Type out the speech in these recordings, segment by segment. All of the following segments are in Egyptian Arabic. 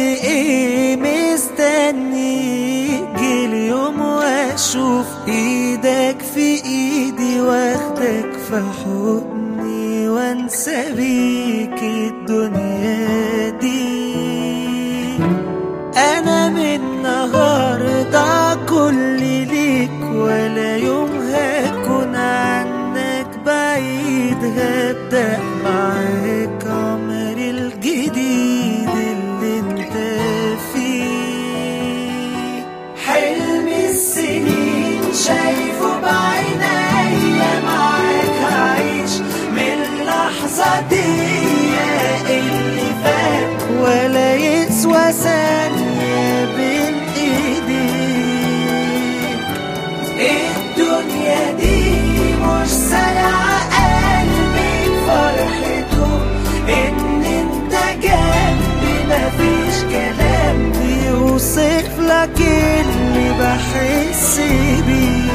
ايه مستني جيلي يوم واشوف ايدك في ايدي واخدك في حضني وانسى بيك الدنيا دي انا من النهارده كل ليك ولا يوم هكون عنك بعيد هبدأ معاك عمري الجديد اللي انت فيه حلم السنين شايفه بعينيا معاك هعيش من اللحظة دي اللي فات ولا يسوى ثانية بين ايديك الدنيا دي مش سرعة قلبي فرحته ان انت جنبي مفيش كلام يوصف لك اللي بحس بيه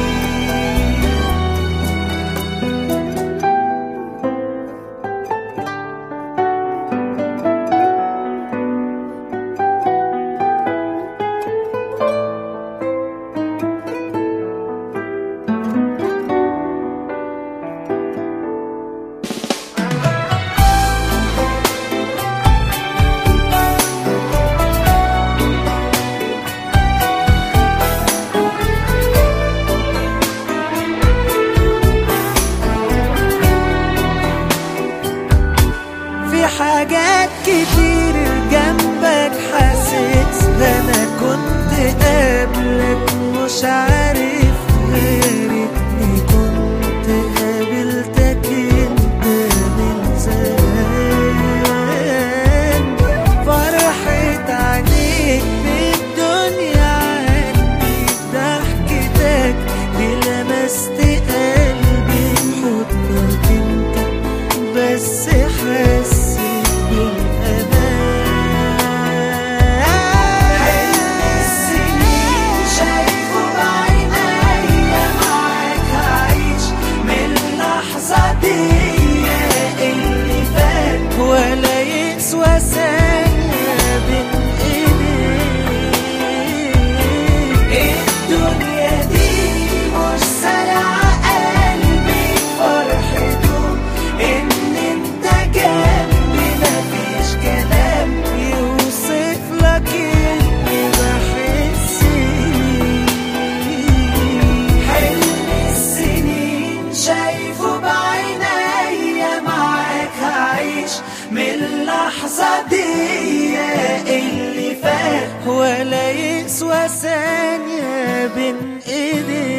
في حاجات كتير جنبك حاسس ده انا كنت قبلك مش عارف غيرتني كنت قابلتك انت من زمان فرحة عينيك بالدنيا عندي ضحكتك دي لمست قلبي حضنك انت بس حسيت بالأمان حلم السنين شايفه بعينيا معاك هعيش من اللحظة دي اللي فات ولا يسوى ثانية بين ايديك الدنيا دي مش سرعة قلبي فرحته ان انت جنبي مفيش كلام يوصف لك اللي بحس بيه حلم السنين شايفه بعينيا معاك هعيش من اللحظة دي اللي فات ولا يسوى ثانية بين ايديك